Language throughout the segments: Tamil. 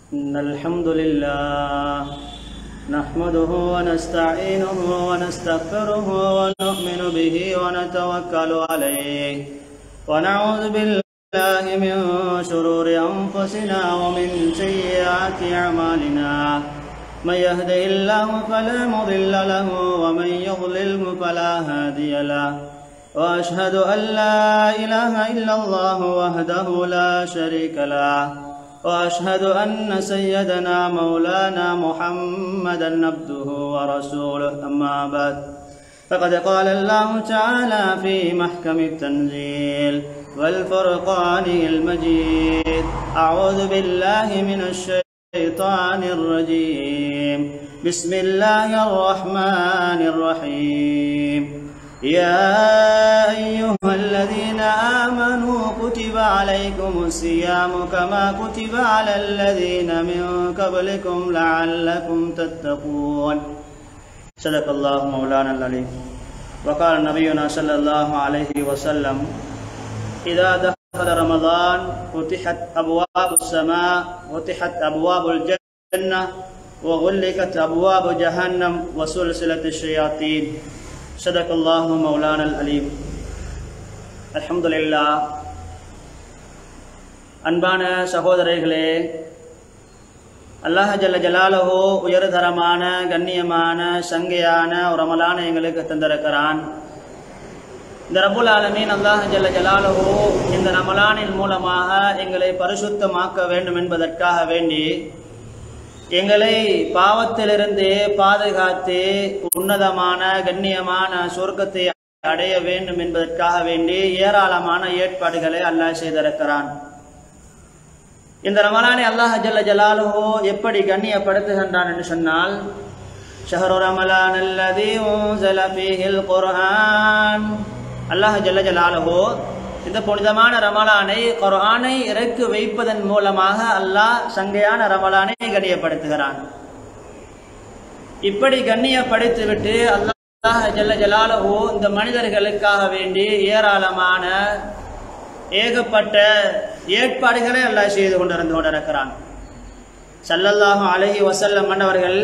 إن الحمد لله نحمده ونستعينه ونستغفره ونؤمن به ونتوكل عليه ونعوذ بالله من شرور أنفسنا ومن سيئات أعمالنا من يهده الله فلا مضل له ومن يضلله فلا هادي له واشهد ان لا اله الا الله وحده لا شريك له واشهد ان سيدنا مولانا محمدا عبده ورسوله اما بعد فقد قال الله تعالى في محكم التنزيل والفرقان المجيد اعوذ بالله من الشيطان الرجيم بسم الله الرحمن الرحيم يا أيها الذين آمنوا كتب عليكم الصيام كما كتب على الذين من قبلكم لعلكم تتقون صدق الله مولانا العليم وقال نبينا صلى الله عليه وسلم إذا دخل رمضان فتحت أبواب السماء فتحت أبواب الجنة وغلقت أبواب جهنم وسلسلة الشياطين صدق الله مولانا العليم الحمد لله அன்பான சகோதரர்களே அல்லாஹ் ஜல்ல ஜலாலஹோ உயர்தரமான கண்ணியமான சங்கையான ஒரு அமலான எங்களுக்கு தந்திருக்கிறான் இந்த ரபுல் ஆலமீன் அல்லாஹ் ஜல்ல ஜலாலஹோ இந்த ரமலானின் மூலமாக எங்களை பரிசுத்தமாக்க வேண்டும் என்பதற்காக வேண்டி எங்களை பாவத்திலிருந்து பாதுகாத்து உன்னதமான கண்ணியமான சொர்க்கத்தை அடைய வேண்டும் என்பதற்காக வேண்டி ஏராளமான ஏற்பாடுகளை அல்லாஹ் செய்திருக்கிறான் இந்த ரமலானை அல்லாஹ் ஜல்ல ஜலாலுஹோ எப்படி கண்ணியப்படுத்துகின்றான் என்று சொன்னால் ஷஹரு ரமலான் அல்லதி உன்சல ஃபீஹில் குர்ஆன் அல்லாஹ் ஜல்ல ஜலாலுஹோ இந்த புனிதமான ரமலானை குர்ஆனை இறக்கு வைப்பதன் மூலமாக அல்லாஹ் சங்கையான ரமலானை கண்ணியப்படுத்துகிறான் இப்படி கண்ணியப்படுத்திவிட்டு அல்லாஹ் ஜல்ல ஜலாலஹோ இந்த மனிதர்களுக்காக வேண்டி ஏராளமான ஏகப்பட்ட ஏற்பாடுகளை அல்லாஹ் செய்து கொண்டிருந்து கொண்டிருக்கிறான் சல்லல்லாஹு அலஹி வசல்லம் மன்னவர்கள்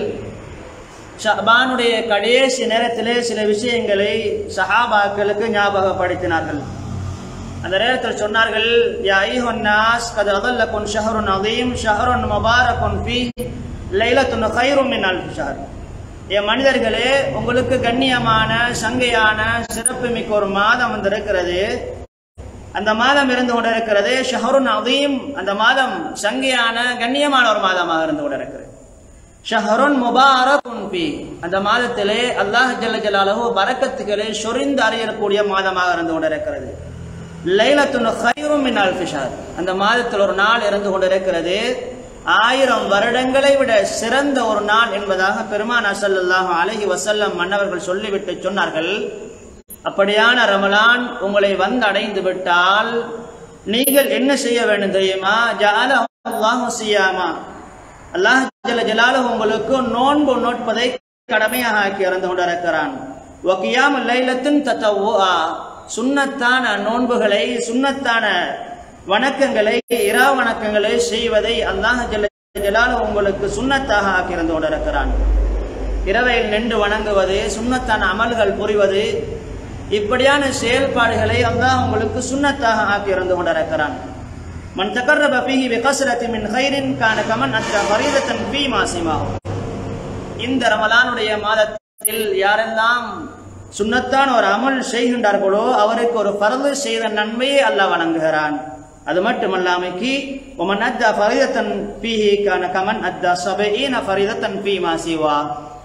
ஷபானுடைய கடைசி நேரத்திலே சில விஷயங்களை சஹாபாக்களுக்கு ஞாபகப்படுத்தினார்கள் அந்த நேரத்தில் சொன்னார்கள் யா ஐஹுன்னாஸ் கத் அதல்லகுன் ஷஹருன் அதீம் ஷஹருன் முபாரகுன் ஃபீ லைலத்துன் கைரும் மின் அல்ஃப் ஷஹர் என் மனிதர்களே உங்களுக்கு கண்ணியமான சங்கையான சிறப்பு மிக்க ஒரு மாதம் வந்திருக்கிறது அந்த மாதம் இருந்து கொண்டிருக்கிறது ஷஹருன் அதீம் அந்த மாதம் சங்கையான கண்ணியமான ஒரு மாதமாக இருந்து கொண்டிருக்கிறது ஷஹருன் முபாரகுன் ஃபீ அந்த மாதத்திலே அல்லாஹ் ஜல்ல ஜலாலஹு பரக்கத்துக்களை சொரிந்து அறியக்கூடிய மாதமாக இருந்து கொண்டிருக்கிறது லைலத்துன் ஹைரும் மின் அல்ஃபிஷார் அந்த மாதத்தில் ஒரு நாள் இருந்து கொண்டிருக்கிறது ஆயிரம் வருடங்களை விட சிறந்த ஒரு நாள் என்பதாக பெருமான் அசல்லாஹு அலஹி வசல்லம் மன்னவர்கள் சொல்லிவிட்டு சொன்னார்கள் அப்படியான ரமலான் உங்களை வந்து அடைந்து விட்டால் நீங்கள் என்ன செய்ய வேண்டும் தெரியுமா ஜால அல்லாஹு சியாமா அல்லாஹ் ஜல ஜலாலு உங்களுக்கு நோன்பு நோட்பதை கடமையாக ஆக்கி இறந்து கொண்டிருக்கிறான் ஒக்கியாம் லைலத்தின் தத்தவா சுண்ணத்தான நோன்புகளை சுண்ணத்தான வணக்கங்களை இரா வணக்கங்களை செய்வதை அல்லாஹ் ஜலால உங்களுக்கு சுண்ணத்தாக ஆக்கியிருந்து கொண்டிருக்கிறான் இரவையில் நின்று வணங்குவது சுண்ணத்தான அமல்கள் புரிவது இப்படியான செயல்பாடுகளை அல்லாஹ் உங்களுக்கு சுண்ணத்தாக ஆக்கியிருந்து கொண்டிருக்கிறான் மன் தகர்ரப ஃபீஹி பிகஸ்ரத்தி மின் கைரின் கான கமன் அத்த ஃபரீதத்தன் ஃபீ மாசிமாகும் இந்த ரமலானுடைய மாதத்தில் யாரெல்லாம் சுண்ணத்தான் ஒரு அமல் செய்கின்றார்களோ அவருக்கு ஒரு பரது செய்த நன்மையை அல்லாஹ் வழங்குகிறான் அது மட்டுமல்லாமைக்கு ஒமன் அத்தா ஃபரிதத்தன் பீஹி கான கமன் அத்தா சபைஈன ஃபரிதத்தன் பீ மாசிவா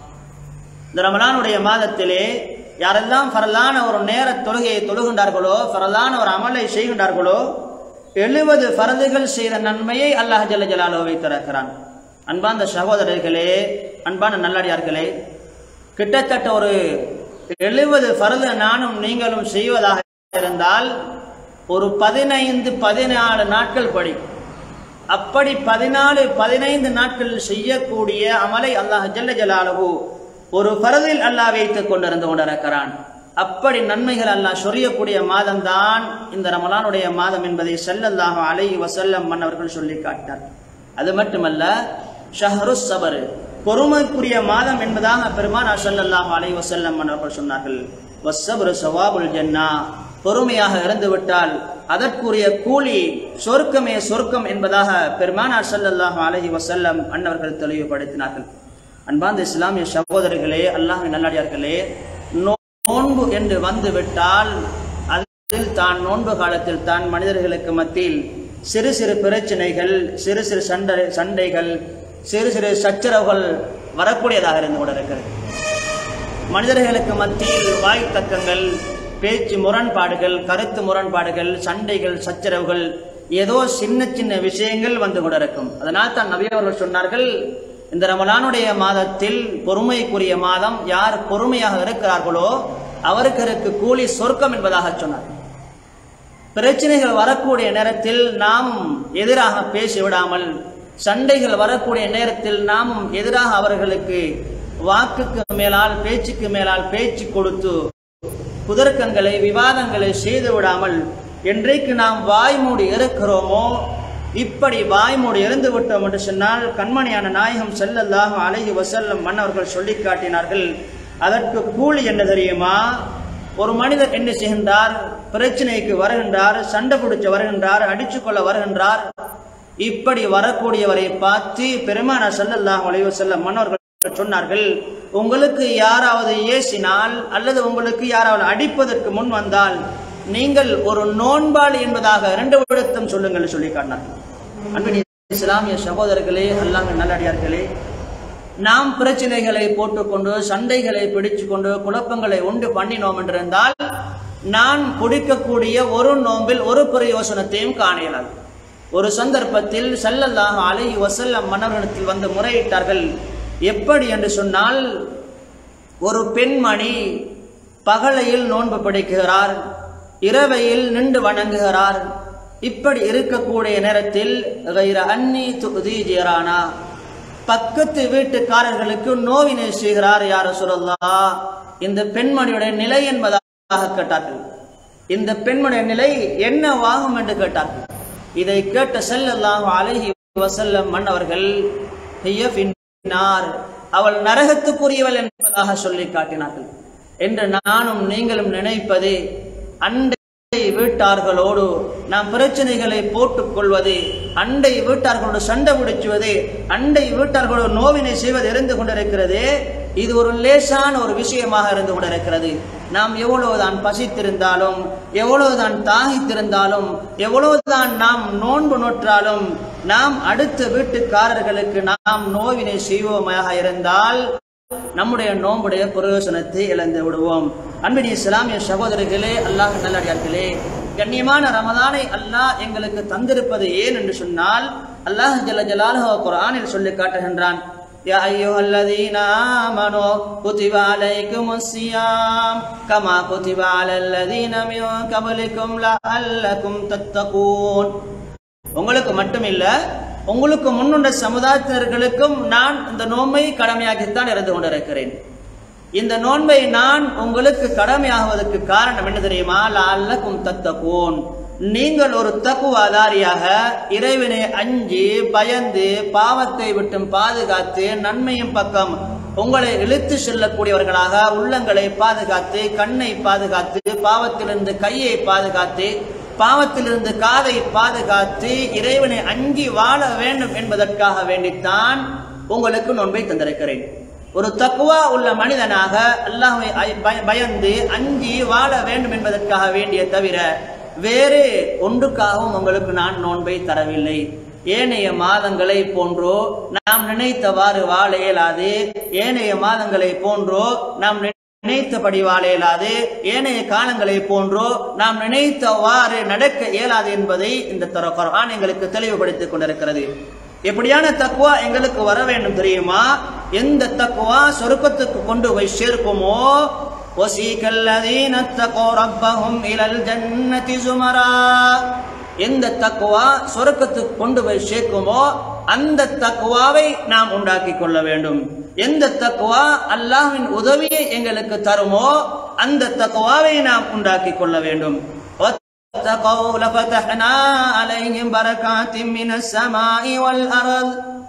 இந்த ரமலானுடைய மாதத்திலே யாரெல்லாம் ஃபரலான ஒரு நேர தொழுகையை தொழுகின்றார்களோ ஃபரலான ஒரு அமலை செய்கின்றார்களோ எழுபது ஃபரதுகள் செய்த நன்மையை அல்லாஹ் ஜல்ல ஜலாலோ வைத்திருக்கிறான் அன்பாந்த சகோதரர்களே அன்பான நல்லடியார்களே கிட்டத்தட்ட ஒரு எழுபது ஃபரது நானும் நீங்களும் செய்வதாக இருந்தால் ஒரு பதினைந்து பதினாலு நாட்கள் படி அப்படி பதினாலு பதினைந்து நாட்கள் செய்யக்கூடிய அமலை அல்லாஹ் ஜல்ல ஜலாலஹு ஒரு பரதில் அல்லாஹ் வைத்துக் கொண்டிருந்து கொண்டிருக்கிறான் அப்படி நன்மைகள் அல்லாஹ் சொரியக்கூடிய மாதம்தான் இந்த ரமலானுடைய மாதம் என்பதை ஸல்லல்லாஹு அலைஹி வஸல்லம் மன்னவர்கள் சொல்லி காட்டினார் அது மட்டுமல்ல ஷஹரு சபர் பொறுமைக்குரிய மாதம் என்பதாக பெருமானார் ஸல்லல்லாஹு அலைஹி வஸல்லம் அவர்கள் சொன்னார்கள் வஸ்ஸப்ரு சவாபுல் ஜன்னா பொறுமையாக இருந்துவிட்டால் அதற்குரிய கூலி சொர்க்கமே சொர்க்கம் என்பதாக பெருமானார் ஸல்லல்லாஹு அலைஹி வஸல்லம் அன்னவர்கள் தெளிவுபடுத்தினார்கள் அன்பார்ந்த இஸ்லாமிய சகோதரர்களே அல்லாஹ்வின் நல்லடியார்களே நோன்பு என்று வந்து விட்டால் அதில் தான் நோன்பு காலத்தில் தான் மனிதர்களுக்கு மத்தியில் சிறு சிறு பிரச்சனைகள் சிறு சிறு சண்டை சண்டைகள் சிறு சிறு சச்சரவுகள் வரக்கூடியதாக இருந்து கொண்டிருக்கிறது மனிதர்களுக்கு மத்தியில் வாய் தக்கங்கள் பேச்சு முரண்பாடுகள் கருத்து முரண்பாடுகள் சண்டைகள் சச்சரவுகள் ஏதோ சின்ன சின்ன விஷயங்கள் வந்து கொண்டிருக்கும் அதனால் தான் நபி அவர்கள் சொன்னார்கள் இந்த ரமலானுடைய மாதத்தில் பொறுமைக்குரிய மாதம் யார் பொறுமையாக இருக்கிறார்களோ அவருக்கு கூலி சொர்க்கம் என்பதாக சொன்னார் பிரச்சனைகள் வரக்கூடிய நேரத்தில் நாமும் எதிராக பேசிவிடாமல் சண்டைகள் வரக்கூடிய நேரத்தில் நாமும் எதிராக அவர்களுக்கு வாக்குக்கு மேலால் பேச்சுக்கு மேலால் பேச்சு கொடுத்து குதர்க்கங்களை விவாதங்களை செய்து விடாமல் என்றைக்கு நாம் வாய்மூடி இருக்கிறோமோ இப்படி வாய்மூடி இருந்து விட்டோம் என்று சொன்னால் கண்மணியான நாயகம் செல்லல்லாக அழகி வசல்லம் மன்னவர்கள் சொல்லி காட்டினார்கள் அதற்கு கூலி என்ன தெரியுமா ஒரு மனிதர் என்ன செய்கின்றார் பிரச்சனைக்கு வருகின்றார் சண்டை பிடிச்சு வருகின்றார் அடிச்சுக்கொள்ள வருகின்றார் இப்படி வரக்கூடியவரை பார்த்து பெருமான சல்லல்லாஹ் அலைஹி செல்லம் மன்னவர்கள் சொன்னார்கள் உங்களுக்கு யாராவது ஏசினால் அல்லது உங்களுக்கு யாராவது அடிப்பதற்கு முன் வந்தால் நீங்கள் ஒரு நோன்பாளி என்பதாக இரண்டு விடுத்தம் சொல்லுங்கள் சொல்லி காட்டினார்கள் அன்பின் இஸ்லாமிய சகோதரர்களே அல்லாஹ் நல்லடியார்களே நாம் பிரச்சனைகளை போட்டுக்கொண்டு சண்டைகளை பிடிச்சுக்கொண்டு குழப்பங்களை உண்டு பண்ணினோம் என்றிருந்தால் நான் குடிக்கக்கூடிய ஒரு நோம்பில் ஒரு பிரயோசனத்தையும் காணலாம் ஒரு சந்தர்ப்பத்தில் செல்லல்லாக அலைஹி வசல்லம் மன்னர்களிடத்தில் வந்து முறையிட்டார்கள் எப்படி என்று சொன்னால் ஒரு பெண்மணி பகலையில் நோன்பு பிடிக்கிறார் இரவையில் நின்று வணங்குகிறார் இப்படி இருக்கக்கூடிய நேரத்தில் அன்னி துதி ஜீரானா பக்கத்து வீட்டுக்காரர்களுக்கு நோவினை செய்கிறார் யார சொல்லல்லா இந்த பெண்மணியுடைய நிலை என்பதாக கேட்டார்கள் இந்த பெண்மணிய நிலை என்ன வாகும் என்று கேட்டார்கள் இதை கேட்ட செல்லல்லாஹு அலைஹி வசல்லம் மன்னவர்கள் அவள் நரகத்துக்குரியவள் என்பதாக சொல்லி காட்டினார்கள் என்று நானும் நீங்களும் நினைப்பது அண்டை வீட்டார்களோடு நாம் பிரச்சனைகளை போட்டுக் கொள்வது அண்டை வீட்டார்களோடு சண்டை பிடிச்சுவது அண்டை வீட்டார்களோடு நோவினை செய்வது இருந்து கொண்டிருக்கிறது இது ஒரு லேசான ஒரு விஷயமாக இருந்து கொண்டிருக்கிறது நாம் எவ்வளவுதான் பசித்திருந்தாலும் எவ்வளவுதான் தாகித்திருந்தாலும் எவ்வளவுதான் நாம் நோன்பு நோற்றாலும் நாம் அடுத்த வீட்டுக்காரர்களுக்கு நாம் நோவினை செய்வோமாக இருந்தால் நம்முடைய நோம்புடைய பிரயோசனத்தை இழந்து விடுவோம் அன்பின் இஸ்லாமிய சகோதரர்களே அல்லாஹ் நல்லடியார்களே கண்ணியமான ரமதானை அல்லாஹ் எங்களுக்கு தந்திருப்பது ஏன் என்று சொன்னால் அல்லாஹ் ஜல்ல ஜலாலுஹு குர்ஆனில் சொல்லி காட்டுகின்றான் يا أيها الذين آمنوا كتب عليكم الصيام كما كتب على الذين من قبلكم لعلكم تتقون உங்களுக்கு மட்டுமில்ல உங்களுக்கு முன்னுண்ட சமுதாயத்தினர்களுக்கும் நான் இந்த நோன்பை கடமையாக்கித்தான் இருந்து கொண்டிருக்கிறேன் இந்த நோன்பை நான் உங்களுக்கு கடமையாகுவதற்கு காரணம் என்ன தெரியுமா லால்லக்கும் தத்தகோன் நீங்கள் ஒரு தக்குவாதாரியாக இறைவனை அஞ்சி பயந்து பாவத்தை விட்டும் பாதுகாத்து நன்மையின் பக்கம் உங்களை இழுத்து செல்லக்கூடியவர்களாக உள்ளங்களை பாதுகாத்து கண்ணை பாதுகாத்து பாவத்திலிருந்து கையை பாதுகாத்து பாவத்திலிருந்து காதை பாதுகாத்து இறைவனை அங்கி வாழ வேண்டும் என்பதற்காக வேண்டித்தான் உங்களுக்கு நோன்பை தந்திருக்கிறேன் ஒரு தக்குவா உள்ள மனிதனாக அல்லாஹை பயந்து அஞ்சி வாழ வேண்டும் என்பதற்காக வேண்டிய தவிர வேறு ஒன்றுக்காகவும் உங்களுக்கு நான் நோன்பை தரவில்லை ஏனைய மாதங்களை போன்றோ நாம் நினைத்தவாறு வாழ இயலாது ஏனைய மாதங்களை போன்றோ நாம் நினைத்தபடி வாழ இயலாது ஏனைய காலங்களை போன்றோ நாம் நினைத்தவாறு நடக்க இயலாது என்பதை இந்த தர குரான் எங்களுக்கு தெளிவுபடுத்திக் கொண்டிருக்கிறது எப்படியான தக்குவா எங்களுக்கு வர வேண்டும் தெரியுமா எந்த தக்குவா சொருக்கத்துக்கு கொண்டு போய் சேர்க்குமோ وسيك الذين اتقوا ربهم إلى الجنة زمرا எந்த தக்குவா சொர்க்கத்துக்கு கொண்டு போய் சேர்க்குமோ அந்த தக்குவாவை நாம் உண்டாக்கி கொள்ள வேண்டும் எந்த தக்குவா அல்லாஹ்வின் உதவியை எங்களுக்கு தருமோ அந்த தக்குவாவை நாம் உண்டாக்கி கொள்ள வேண்டும் اتقوا لفتحنا عليهم بركات من السماء والأرض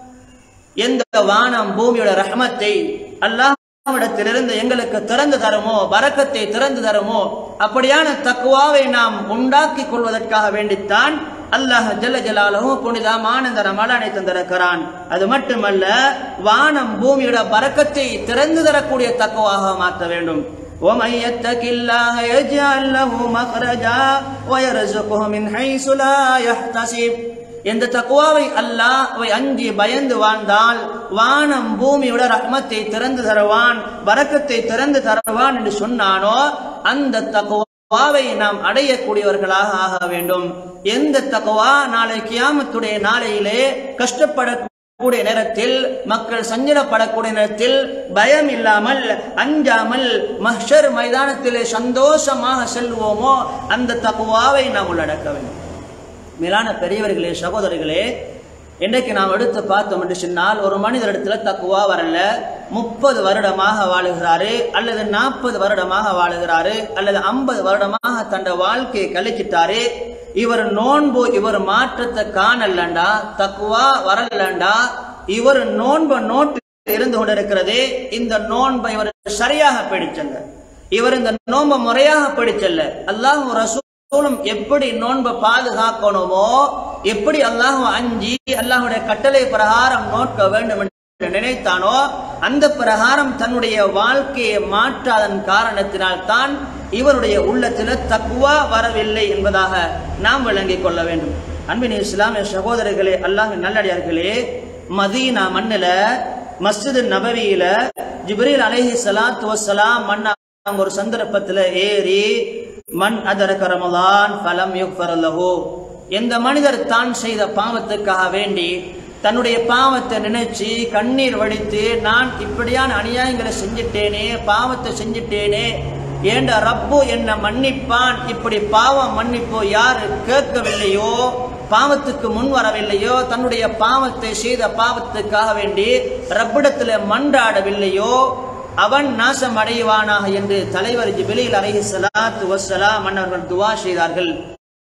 எந்த வானம் பூமியோட ரஹ்மத்தை அல்லாஹ்விடத்திலிருந்து எங்களுக்கு திறந்து தருமோ பரக்கத்தை திறந்து தருமோ அப்படியான தக்குவாவை நாம் உண்டாக்கி கொள்வதற்காக வேண்டித்தான் அல்லாஹ் ஜல்ல ஜலாலஹு புனிதமான இந்த ரமலானை தந்திருக்கிறான் அது மட்டுமல்ல வானம் பூமியோட பரக்கத்தை திறந்து தரக்கூடிய தக்குவாக மாற்ற வேண்டும் ومن يتق الله يجعل له مخرجا ويرزقه من حيث لا يحتسب எந்த தக்குவாவை அல்லாஹ் அவை அஞ்சி பயந்து வாழ்ந்தால் வானம் பூமியோட ரஹ்மத்தை திறந்து தருவான் பரக்கத்தை திறந்து தருவான் என்று சொன்னானோ அந்த தக்குவாவை நாம் அடையக்கூடியவர்களாக ஆக வேண்டும் எந்த தக்குவா நாளை கியாமத்துடைய நாளையிலே கஷ்டப்பட கூடிய நேரத்தில் மக்கள் சஞ்சலப்படக்கூடிய நேரத்தில் பயம் இல்லாமல் அஞ்சாமல் மஹ்ஷர் மைதானத்திலே சந்தோஷமாக செல்வோமோ அந்த தக்குவாவை நாம் உள்ளடக்க வேண்டும் மேலான பெரியவர்களே சகோதரர்களே இன்றைக்கு நாம் எடுத்து பார்த்தோம் என்று சொன்னால் ஒரு மனிதரிடத்துல தக்குவா வரல முப்பது வருடமாக வாழுகிறாரு அல்லது நாற்பது வருடமாக வாழுகிறாரு அல்லது ஐம்பது வருடமாக தன் வாழ்க்கையை கழிச்சிட்டாரு இவர் நோன்பு இவர் மாற்றத்தை காணலண்டா தக்குவா வரலண்டா இவர் நோன்பு நோட்டு இருந்து கொண்டிருக்கிறது இந்த நோன்பை இவர் சரியாக பிடிச்சங்க இவர் இந்த நோன்பை முறையாக பிடிச்சல்ல அல்லாஹ் ரசூலும் எப்படி நோன்பை பாதுகாக்கணுமோ எப்படி அல்லாஹ் அஞ்சி அல்லாஹுடைய கட்டளை பிரகாரம் நோக்க வேண்டும் என்று நினைத்தானோ அந்த பிரகாரம் தன்னுடைய வாழ்க்கையை மாற்றாதன் காரணத்தினால் தான் இவருடைய உள்ளத்தில் தக்குவா வரவில்லை என்பதாக நாம் விளங்கிக் கொள்ள வேண்டும் அன்பின் இஸ்லாமிய சகோதரர்களே அல்லாஹின் நல்லடியார்களே மதீனா மண்ணில மஸ்ஜிது நபவியில ஜிப்ரீல் அலைஹி ஸலாத்து வஸ்ஸலாம் மண்ண ஒரு சந்தர்ப்பத்துல ஏறி மண் அதரக ரமலான் ஃபலம் யுக்ஃபர் லஹு எந்த மனிதர் தான் செய்த பாவத்துக்காக வேண்டி தன்னுடைய பாவத்தை நினைச்சு கண்ணீர் வடித்து நான் இப்படியான அநியாயங்களை செஞ்சிட்டேனே பாவத்தை செஞ்சிட்டேனே ஏண்ட ரப்பு என்ன மன்னிப்பான் இப்படி பாவம் மன்னிப்போ யாரு கேட்கவில்லையோ பாவத்துக்கு முன் வரவில்லையோ தன்னுடைய பாவத்தை செய்த பாவத்துக்காக வேண்டி ரப்பிடத்துல மன்றாடவில்லையோ அவன் நாசம் அடைவானாக என்று தலைவர் ஜிபிலில் அலைஹி ஸலாத்து வஸ்ஸலாம் மன்னர்கள் துவா செய்தார்கள்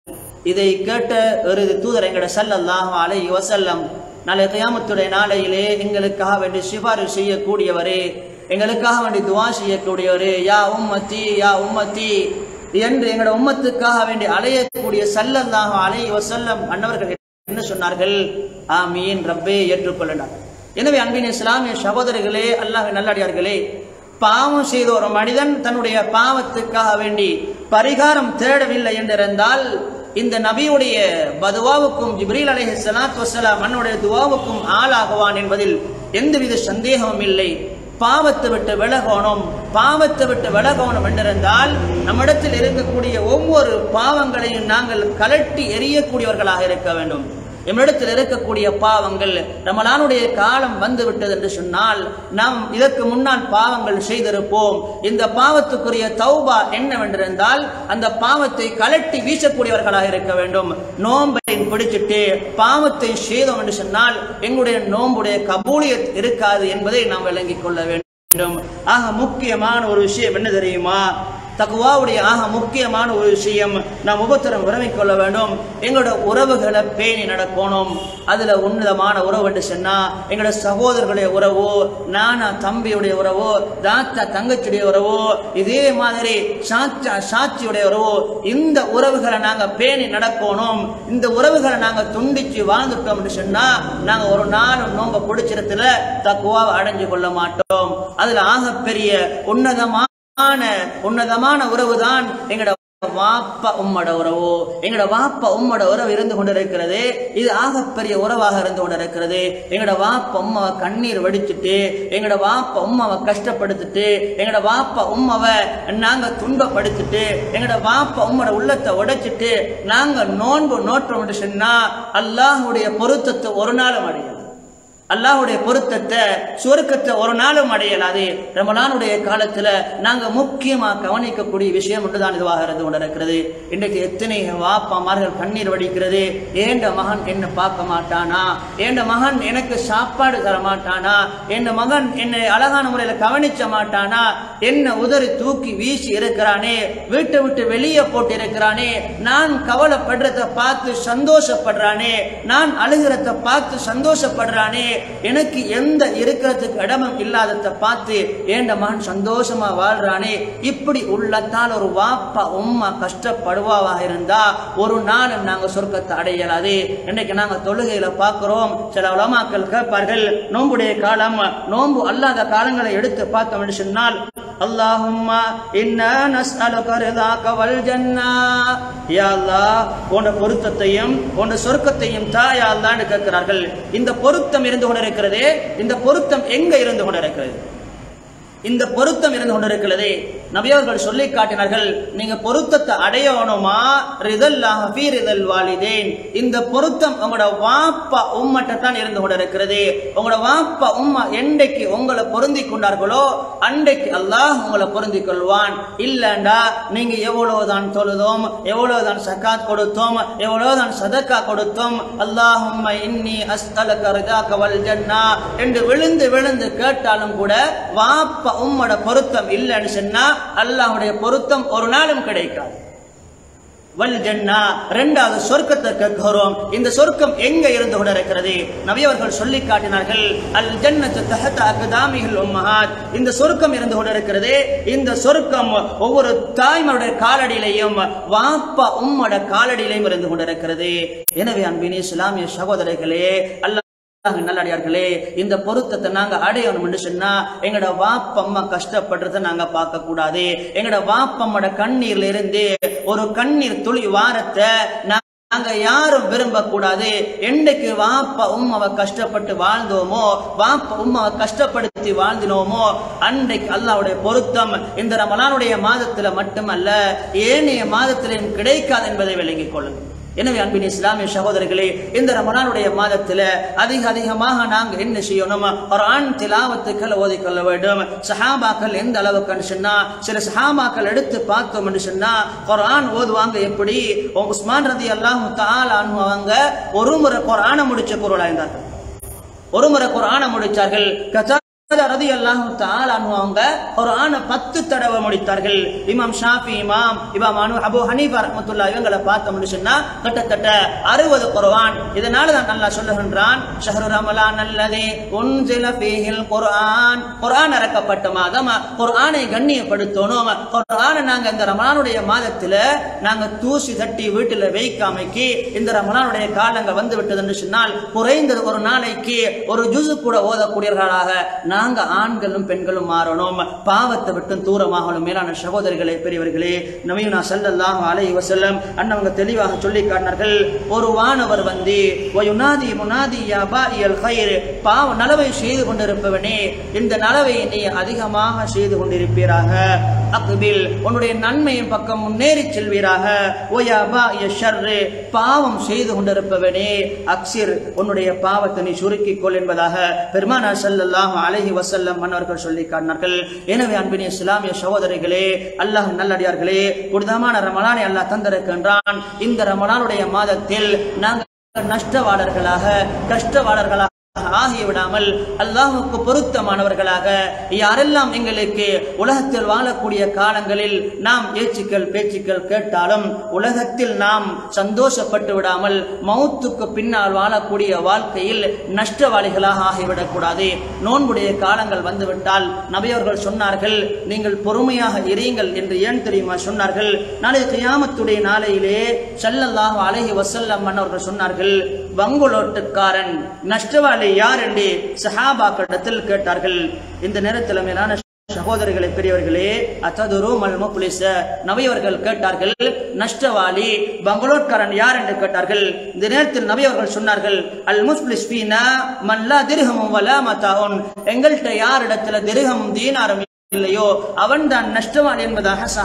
இதை கேட்ட ஒரு தூதர் எங்கட ஸல்லல்லாஹு அலைஹி வஸல்லம் நாளை கியாமத்துடைய நாளையிலே எங்களுக்காக வேண்டி சிபாரிசு செய்யக்கூடியவரே எங்களுக்காக வேண்டி துவா செய்யக்கூடியவரே யா உம்மத்தி யா உம்மத்தி என்று எங்களோட உம்மத்துக்காக வேண்டி அலையக்கூடிய சல்லல்லாஹு அலைஹி வஸல்லம் அன்னவர்கள் என்ன சொன்னார்கள் ஆமீன் ரப்பே ஏற்றுக்கொள்ளனார் எனவே அன்பின் இஸ்லாமிய சகோதரர்களே அல்லாஹ் நல்லடியார்களே பாவம் செய்த ஒரு மனிதன் தன்னுடைய பாவத்துக்காக வேண்டி பரிகாரம் தேடவில்லை என்றிருந்தால் இந்த நபியுடைய பதுவாவுக்கும் ஜிப்ரீல் அலைஹி ஸலாத்து வஸலாம் மன்னுடைய துவாவுக்கும் ஆளாகுவான் என்பதில் எந்தவித சந்தேகமும் இல்லை பாவத்தை விட்டு விலகணும் பாவத்தை விட்டு விலகணும் என்றிருந்தால் நம்மிடத்தில் இருக்கக்கூடிய ஒவ்வொரு பாவங்களையும் நாங்கள் கலட்டி எறியக்கூடியவர்களாக இருக்க வேண்டும் நம்மிடத்தில் இருக்கக்கூடிய பாவங்கள் ரமலானுடைய காலம் வந்து விட்டது என்று சொன்னால் நாம் இதற்கு முன்னால் பாவங்கள் செய்திருப்போம் இந்த பாவத்துக்குரிய தௌபா என்னவென்றிருந்தால் அந்த பாவத்தை கலட்டி வீசக்கூடியவர்களாக இருக்க வேண்டும் நோன்பை பிடிச்சிட்டு பாவத்தை செய்தோம் என்று சொன்னால் எங்களுடைய நோன்புடைய கபூலியத் இருக்காது என்பதை நாம் விளங்கிக் கொள்ள வேண்டும் ஆக முக்கியமான ஒரு விஷயம் என்ன தெரியுமா தக்குவாவுடைய ஆக முக்கியமான ஒரு விஷயம் நாம் உபத்திரம் விரமிக் கொள்ள வேண்டும் எங்களோட உறவுகளை பேணி நடக்கணும் அதுல உன்னதமான உறவு என்று சொன்னா எங்களோட சகோதரர்களுடைய உறவோ நானா தம்பியுடைய உறவோ தாத்தா தங்கச்சியுடைய உறவோ இதே மாதிரி சாச்சா சாட்சியுடைய உறவோ இந்த உறவுகளை நாங்க பேணி நடக்கணும் இந்த உறவுகளை நாங்க துண்டிச்சு வாழ்ந்துட்டோம் என்று சொன்னா நாங்க ஒரு நாளும் நோம்ப பிடிச்சிடத்துல தக்குவாவை அடைஞ்சு கொள்ள மாட்டோம் அதுல ஆகப்பெரிய உன்னதமான உன்னதமான உறவு தான் எங்கட வாப்பா உம்மட உறவோ எங்கட வாப்பா உம்மட உறவு இருந்து கொண்டிருக்கிறது இது ஆகப்பெரிய உறவாக இருந்து கொண்டிருக்கிறது எங்கட வாப்பா உம்மாவை கண்ணீர் வடிச்சுட்டு எங்கட வாப்பா உம்மாவை கஷ்டப்படுத்திட்டு எங்கட வாப்பா உம்மாவை நாங்க துன்பப்படுத்திட்டு எங்கட வாப்பா உம்மோட உள்ளத்தை உடைச்சிட்டு நாங்க நோன்பு நோற்றோம் சொன்னா அல்லாஹுடைய பொருத்தத்தை ஒரு நாளும் அடையாது அல்லாஹ்வுடைய பொருத்தத்தை சுவர்க்கத்தை ஒரு நாளும் அடையலாது ரமலானுடைய காலத்துல நாங்க முக்கியமா கவனிக்கக்கூடிய விஷயம் ஒன்றுதான் இதுவாக இருந்து கொண்டிருக்கிறது இன்றைக்கு எத்தனை வாப்பாமார்கள் கண்ணீர் வடிக்கிறது ஏண்ட மகன் என்ன பார்க்க மாட்டானா ஏண்ட மகன் எனக்கு சாப்பாடு தர மாட்டானா என் மகன் என்னை அழகான முறையில கவனிச்ச மாட்டானா என்ன உதறி தூக்கி வீசி இருக்கிறானே வீட்டை விட்டு வெளியே போட்டு இருக்கிறானே நான் கவலைப்படுறத பார்த்து சந்தோஷப்படுறானே நான் அழுகிறத பார்த்து சந்தோஷப்படுறானே எனக்கு எந்த இருக்கிறதுக்கு இடமும் இல்லாதத பார்த்து ஏண்ட மகன் சந்தோஷமா வாழ்றானே இப்படி உள்ளத்தால் ஒரு வாப்பா உம்மா கஷ்டப்படுவாவாக இருந்தா ஒரு நாள் நாங்க சொர்க்கத்தை அடையலாது இன்னைக்கு நாங்க தொழுகையில பார்க்கிறோம் சில உலமாக்கள் கேட்பார்கள் நோம்புடைய காலம் நோம்பு அல்லாத காலங்களை எடுத்து பார்த்தோம் என்று சொன்னால் அல்லாஹும்மா இன்னா நஸ்அலுக ரிதாக வல் ஜன்னா யா அல்லாஹ் உன்னுடைய பொருத்தத்தையும் உன்னுடைய சொர்க்கத்தையும் தா யா அல்லாஹ்னு கேட்கிறார்கள் இந்த பொருத்தம் இருந்து கொண்டிருக்கிறதே இந்த பொருத்தம் எங்க இருந்து கொண்டிருக்கிறது இந்த பொருத்தம் இருந்து கொண்டிருக்கிறது நபியவர்கள் சொல்லி காட்டினார்கள் நீங்க பொருத்தத்தை அடையணுமா ரிதல்லாஹ ஃபீ ரிதல் வாலிதேன் இந்த பொருத்தம் உங்களோட வாப்பா உம்மட்ட தான் இருந்து கொண்டிருக்கிறது உங்களோட வாப்பா உம்மா என்றைக்கு உங்களை பொருந்தி கொண்டார்களோ அன்றைக்கு அல்லாஹ் உங்களை பொருந்தி கொள்வான் இல்லண்டா நீங்க எவ்வளவுதான் தொழுதோம் எவ்வளவுதான் சக்காத் கொடுத்தோம் எவ்வளவுதான் சதக்கா கொடுத்தோம் அல்லாஹும்ம இன்னி அஸ்தலக ரிதாக வல் ஜன்னா என்று விழுந்து விழுந்து கேட்டாலும் கூட வாப்பா உம்மோட பொருத்தம் இல்லைன்னு சொன்னா அல்லாஹ்வுடைய பொருத்தம் ஒரு நாளும் கிடைக்காது வல் ஜன்னா ரெண்டாவது சொர்க்கத்தை கேட்கிறோம் இந்த சொர்க்கம் எங்க இருந்து கொண்டிருக்கிறது நபியவர்கள் சொல்லி காட்டினார்கள் அல் ஜன்னத்து தஹத அக்தாமிகள் உம்மஹாத் இந்த சொர்க்கம் இருந்து கொண்டிருக்கிறது இந்த சொர்க்கம் ஒவ்வொரு தாய்மருடைய காலடியிலையும் வாப்பா உம்மோட காலடியிலையும் இருந்து கொண்டிருக்கிறது எனவே அன்பினே இஸ்லாமிய சகோதரர்களே அல்லாஹ் அல்லாஹ் நல்லடியார்களே இந்த பொருத்தத்தை நாங்க அடையணும் என்று சொன்னா எங்கட வாப்பம்மா கஷ்டப்படுறத நாங்க பார்க்க கூடாது எங்கட வாப்பம்மோட கண்ணீர்ல இருந்து ஒரு கண்ணீர் துளி வாரத்தை நாங்க யாரும் விரும்ப கூடாது என்னைக்கு வாப்பா உம்மாவை கஷ்டப்பட்டு வாழ்ந்தோமோ வாப்பா உம்மாவை கஷ்டப்படுத்தி வாழ்ந்தினோமோ அன்றைக்கு அல்லாஹ்வுடைய பொருத்தம் இந்த ரமலானுடைய மாதத்துல மட்டுமல்ல ஏனைய மாதத்திலும் கிடைக்காது என்பதை விளங்கிக் கொள்ளுங்கள் எனவே அன்பின் இஸ்லாமிய சகோதரர்களே இந்த ரமலானுடைய மாதத்துல அதிக அதிகமாக நாங்க என்ன செய்யணும் ஒரு ஆண் திலாவத்துக்கள் ஓதிக்கொள்ள வேண்டும் சஹாபாக்கள் எந்த அளவுக்கு சொன்னா சில சஹாபாக்கள் எடுத்து பார்த்தோம் என்று சொன்னா குரான் ஓதுவாங்க எப்படி உஸ்மான் ரதி அல்லாஹு தால் அவங்க ஒரு முறை குரான முடிச்ச குரலா இருந்தார்கள் ஒரு முறை குரான முடிச்சார்கள் கதா ரதி அல்லாஹு தால் அவங்க ஒரு ஆணை பத்து தடவை முடித்தார்கள் இமாம் ஷாஃபி இமாம் இமாம் அனு அபு ஹனீஃபா ரஹ்மத்துல்லா இவங்களை பார்த்தோம்னு சொன்னா கிட்டத்தட்ட அறுபது குர்ஆன் இதனால தான் அல்லாஹ் சொல்லுகின்றான் ஷஹரு ரமலான் அல்லதே உன்சில ஃபீஹில் குர்ஆன் குர்ஆன் இறக்கப்பட்ட மாதம் குர்ஆனை கண்ணியப்படுத்தணும் குர்ஆனை நாங்க இந்த ரமலானுடைய மாதத்துல நாங்க தூசி தட்டி வீட்டுல வைக்காமைக்கு இந்த ரமலானுடைய காலங்கள் வந்து விட்டதுன்னு சொன்னால் குறைந்தது ஒரு நாளைக்கு ஒரு ஜுசு கூட ஓதக்கூடியவர்களாக நாங்க ஆண்களும் பெண்களும் மாறணும் பாவத்தை விட்டு தூரமாகணும் மேலான சகோதரிகளே பெரியவர்களே நவீனா ஸல்லல்லாஹு அலைஹி வஸல்லம் அண்ணவங்க தெளிவாக சொல்லி காட்டினார்கள் ஒரு வானவர் வந்து வயுனாதி முனாதி யா பாஇயல் கைர் பாவ நலவை செய்து கொண்டிருப்பவனே இந்த நலவை நீ அதிகமாக செய்து கொண்டிருப்பீராக அக்பில் உன்னுடைய நன்மையின் பக்கம் முன்னேறி செல்வீராக ஓயா பாஇய ஷர்ரு பாவம் செய்து கொண்டிருப்பவனே அக்சிர் உன்னுடைய பாவத்தை நீ சுருக்கிக் கொள் என்பதாக பெருமானார் ஸல்லல்லாஹு அலைஹி வஸல்லம் மன்னர்கள் சொல்லி காட்டினார்கள் எனவே அன்பின் இஸ்லாமிய சகோதரிகளே அல்லாஹ் நல்லடியார்களே புனிதமான ரமலானை அல்லாஹ் தந்திருக்கின்றான் இந்த ரமலானுடைய மாதத்தில் நாங்கள் நஷ்டவாளர்களாக கஷ்டவாளர்களாக ஆகிவிடாமல் அல்லாஹுக்கு பொருத்தமானவர்களாக யாரெல்லாம் எங்களுக்கு உலகத்தில் வாழக்கூடிய காலங்களில் நாம் ஏச்சுக்கள் பேச்சுக்கள் கேட்டாலும் உலகத்தில் நாம் சந்தோஷப்பட்டு விடாமல் மௌத்துக்கு பின்னால் வாழக்கூடிய வாழ்க்கையில் நஷ்டவாளிகளாக ஆகிவிடக்கூடாது நோன்புடைய காலங்கள் வந்துவிட்டால் நபியவர்கள் சொன்னார்கள் நீங்கள் பொறுமையாக இருங்கள் என்று ஏன் தெரியுமா சொன்னார்கள் நாளை கியாமத்துடைய நாளையிலே ஸல்லல்லாஹு அலைஹி வஸல்லம் அவர்கள் சொன்னார்கள் வங்குலோட்டுக்காரன் நஷ்டவாளி யார் என்று சஹாபாக்களிடத்தில் கேட்டார்கள் இந்த நேரத்தில் மேலான சகோதரிகளே பெரியவர்களே அத்ததுரு மல் முப்லிஸ நபியவர்கள் கேட்டார்கள் நஷ்டவாளி பங்களோட்காரன் யார் என்று கேட்டார்கள் இந்த நேரத்தில் நபியவர்கள் சொன்னார்கள் அல் முஸ்லிஸ் ஃபீனா மல்லா திர்ஹமும் வலா மதாஉன் எங்கள்கிட்ட யார் இடத்துல திர்ஹமும் தீனாரும் இல்லையோ அவன் தான் நஷ்டவாளி என்பதாக சஹா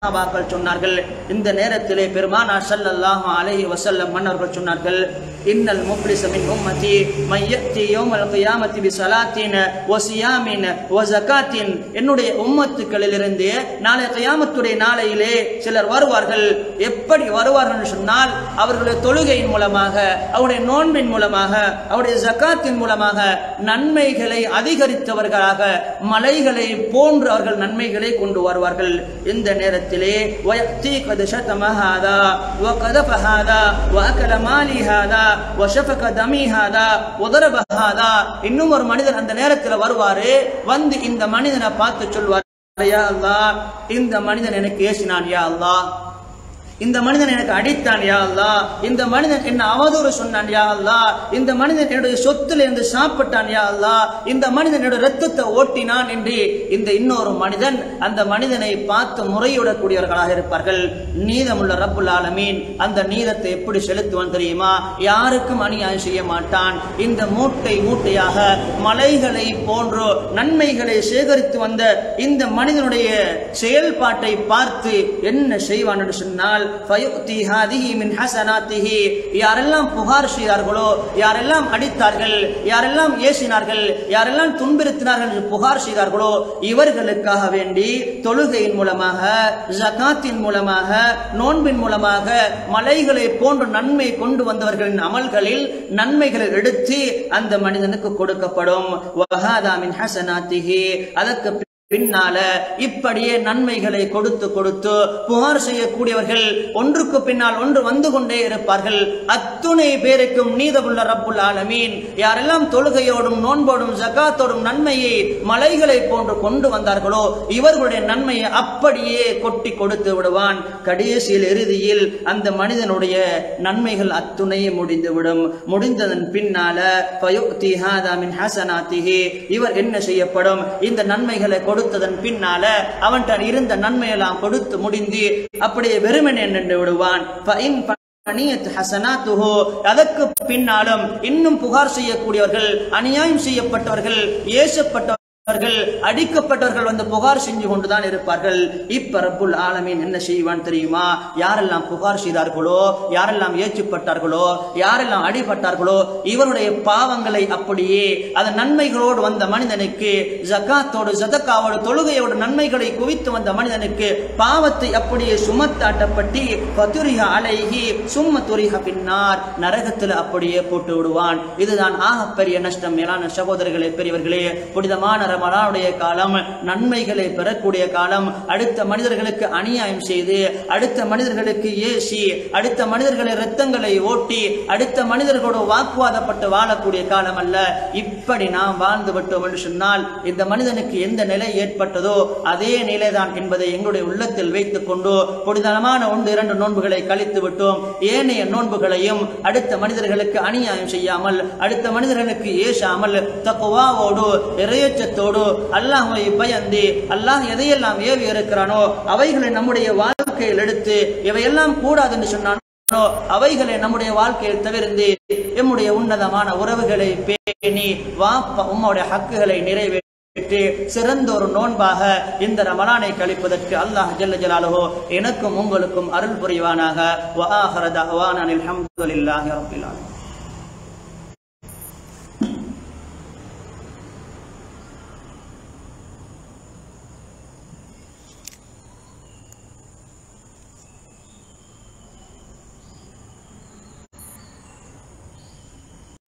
சஹாபாக்கள் சொன்னார்கள் இந்த நேரத்திலே பெருமானார் ஸல்லல்லாஹு அலைஹி வஸல்லம் மன்னர்கள் சொன்னார்கள் இன்னல் முஃப்லிஸ மின் உம்மதி மையத்தி யௌமல் கியாமத்தி பி ஸலாத்தின் வ சியாமின் வ ஜகாத்தின் என்னுடைய உம்மத்துக்களிலிருந்து நாளை கியாமத்துடைய நாளையிலே சிலர் வருவார்கள் எப்படி வருவார்கள் என்று சொன்னால் அவர்களுடைய தொழுகையின் மூலமாக அவருடைய நோன்பின் மூலமாக அவருடைய ஜகாத்தின் மூலமாக நன்மைகளை அதிகரித்தவர்களாக மலைகளை போன்று அவர்கள் நன்மைகளை கொண்டு வருவார்கள் இந்த நேரத்திலே وَيَأْتِي قَدْ شَتَمَ هَذَا وَقَذَفَ هَذَا وَأَكَلَ مَالِي هَذَا وَشَفَكَ دَمِي هَذَا وَضَرَبَ هَذَا இன்னும் ஒரு மனிதர் அந்த நேரத்தில் வருவாரு வந்து இந்த மனிதனை பார்த்து சொல்வார் யா அல்லாஹ் இந்த மனிதன் எனக்கு ஏசினான் யா அல்லாஹ் இந்த மனிதன் எனக்கு அடித்தான் யா அல்லாஹ் இந்த மனிதன் என்ன அவதூறு சொன்னான் யா அல்லாஹ் இந்த மனிதன் என்னுடைய சொத்துல இருந்து சாப்பிட்டான் யா அல்லாஹ் இந்த மனிதன் என்னுடைய ரத்தத்தை ஓட்டினான் என்று இந்த இன்னொரு மனிதன் அந்த மனிதனை பார்த்து முறையிடக்கூடியவர்களாக இருப்பார்கள் நீதமுள்ள ரப்புல் ஆலமீன் அந்த நீதத்தை எப்படி செலுத்துவான் தெரியுமா யாருக்கும் அநியாயம் செய்ய மாட்டான் இந்த மூட்டை மூட்டையாக மலைகளை போன்று நன்மைகளை சேகரித்து வந்த இந்த மனிதனுடைய செயல்பாட்டை பார்த்து என்ன செய்வான் என்று சொன்னால் فَيُؤْتِي هَذِهِ مِنْ حَسَنَاتِهِ யாரெல்லாம் புகார் செய்தார்களோ யாரெல்லாம் அடித்தார்கள் யாரெல்லாம் ஏசினார்கள் யாரெல்லாம் துன்புறுத்தினார்கள் என்று புகார் செய்தார்களோ இவர்களுக்காக வேண்டி தொழுகையின் மூலமாக ஜகாத்தின் மூலமாக நோன்பின் மூலமாக மலைகளை போன்ற நன்மை கொண்டு வந்தவர்களின் அமல்களில் நன்மைகளை எடுத்து அந்த மனிதனுக்கு கொடுக்கப்படும் வஹாதா மின் ஹசனாத்திஹி அதற்கு பின்னால இப்படியே நன்மைகளை கொடுத்து கொடுத்து புகார் செய்யக்கூடியவர்கள் ஒன்றுக்கு பின்னால் ஒன்று வந்து கொண்டே இருப்பார்கள் அத்துணை பேருக்கும் நீதமுள்ள ரப்புல் ஆலமீன் யாரெல்லாம் தொழுகையோடும் நோன்போடும் ஜகாத்தோடும் நன்மையை மலைகளை போன்று கொண்டு வந்தார்களோ இவர்களுடைய நன்மையை அப்படியே கொட்டி கொடுத்து விடுவான் கடைசியில் இறுதியில் அந்த மனிதனுடைய நன்மைகள் அத்துணையே முடிந்துவிடும் முடிந்ததன் பின்னால ஃபயுக்தி ஹாதா மின் ஹஸனாத்திஹி இவர் என்ன செய்யப்படும் இந்த நன்மைகளை கொடுத்ததன் பின்னால அவன்கிட்ட இருந்த நன்மையெல்லாம் கொடுத்து முடிந்து அப்படியே வெறுமனே நின்று விடுவான் ஃபஇன் அநியத் ஹசனாத்துஹு அதற்கு பின்னாலும் இன்னும் புகார் செய்யக்கூடியவர்கள் அநியாயம் செய்யப்பட்டவர்கள் ஏசப்பட்டவர்கள் அடிக்கப்பட்டவர்கள் வந்து புகார் செஞ்சு கொண்டுதான் இருப்பார்கள் இப்ப ரப்புல் ஆலமீன் என்ன செய்வான் தெரியுமா யாரெல்லாம் புகார் செய்தார்களோ யாரெல்லாம் ஏற்றுப்பட்டார்களோ யாரெல்லாம் அடிபட்டார்களோ இவருடைய பாவங்களை அப்படியே அதன் நன்மைகளோடு வந்த மனிதனுக்கு ஜகாத்தோடு ஜதக்காவோடு தொழுகையோடு நன்மைகளை குவித்து வந்த மனிதனுக்கு பாவத்தை அப்படியே சுமத்தாட்டப்பட்டு பதுரிக அலைகி சும்ம துரிக பின்னார் நரகத்தில் அப்படியே போட்டு விடுவான் இதுதான் ஆகப்பெரிய நஷ்டம் மேலான சகோதரர்களே பெரியவர்களே புனிதமான ரமலானுடைய காலம் நன்மைகளை பெறக்கூடிய காலம் அடுத்த மனிதர்களுக்கு அநியாயம் செய்து அடுத்த மனிதர்களுக்கு ஏசி அடுத்த மனிதர்களை ரத்தங்களை ஓட்டி அடுத்த மனிதர்களோடு வாக்குவாதப்பட்டு வாழக்கூடிய காலம் அல்ல இப்படி நாம் வாழ்ந்து விட்டோம் என்று சொன்னால் இந்த மனிதனுக்கு எந்த நிலை ஏற்பட்டதோ அதே நிலைதான் என்பதை எங்களுடைய உள்ளத்தில் வைத்துக் கொண்டு புனிதமான ஒன்று இரண்டு நோன்புகளை கழித்து விட்டோம் ஏனைய நோன்புகளையும் அடுத்த மனிதர்களுக்கு அநியாயம் செய்யாமல் அடுத்த மனிதர்களுக்கு ஏசாமல் தக்குவாவோடு இறையச்சத்தோடு அல்லாஹை பயந்து அல்லாஹ் எதையெல்லாம் ஏவி இருக்கிறானோ அவைகளை நம்முடைய வாழ்க்கையில் எடுத்து இவையெல்லாம் கூடாது என்று சொன்னான் அவைகளை நம்முடைய வாழ்க்கையில் தவிர்த்து எம்முடைய உன்னதமான உறவுகளை பேணி வாப்ப உம்முடைய ஹக்குகளை நிறைவேற்றி சிறந்த ஒரு நோன்பாக இந்த ரமலானை கழிப்பதற்கு அல்லாஹ் ஜல்ல ஜலாலுஹோ எனக்கும் உங்களுக்கும் அருள் புரிவானாக வஆஹிர தஅவானா அல்ஹம்துலில்லாஹி ரப்பில் ஆலமீன்